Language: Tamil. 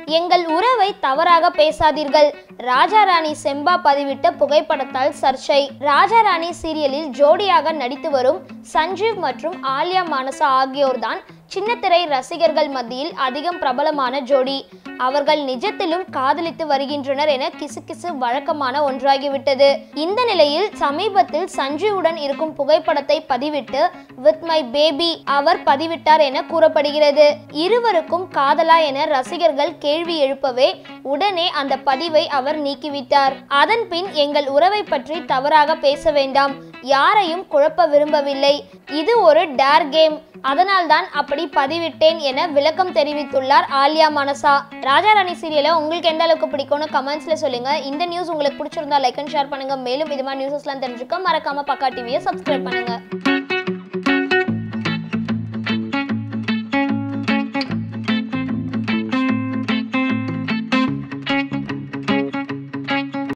எங்கள் உறவை தவறாக பேசாதீர்கள் ராஜா ராணி செம்பா பதிவிட்ட புகைப்படத்தால் சர்ச்சை ராஜா ராணி சீரியலில் ஜோடியாக நடித்து வரும் சஞ்சீவ் மற்றும் ஆலியா மானசா ஆகியோர்தான் சின்னத்திரை ரசிகர்கள் மத்தியில் அதிகம் பிரபலமான ஜோடி அவர்கள் நிஜத்திலும் காதலித்து வருகின்றனர் என கிசுகிசு வழக்கமான ஒன்றாகிவிட்டது இந்த நிலையில் சமீபத்தில் சஞ்சீவுடன் இருக்கும் புகைப்படத்தை பதிவிட்டு வித் மை பேபி அவர் பதிவிட்டார் என கூறப்படுகிறது இருவருக்கும் காதலா என ரசிகர்கள் கேள்வி எழுப்பவே உடனே அந்த பதிவை அவர் நீக்கிவிட்டார் அதன் பின் எங்கள் உறவை பற்றி தவறாக பேச வேண்டாம் யாரையும் குழப்ப விரும்பவில்லை இது ஒரு டேர் கேம் அதனால்தான் அப்படி பதிவிட்டேன் என விளக்கம் தெரிவித்துள்ளார் ஆலியா மனசா ராஜா ராணி சீரியலை உங்களுக்கு எந்த அளவுக்கு பிடிக்கும்னு கமெண்ட்ஸ்ல சொல்லுங்க இந்த நியூஸ் உங்களுக்கு பிடிச்சிருந்தா லைக் அண்ட் ஷேர் பண்ணுங்க மேலும் இது மாதிரி நியூஸஸ்லாம் தெரிஞ்சுக்க மறக்காம பக்கா டிவியை சப்ஸ்கிரைப் பண்ணுங்க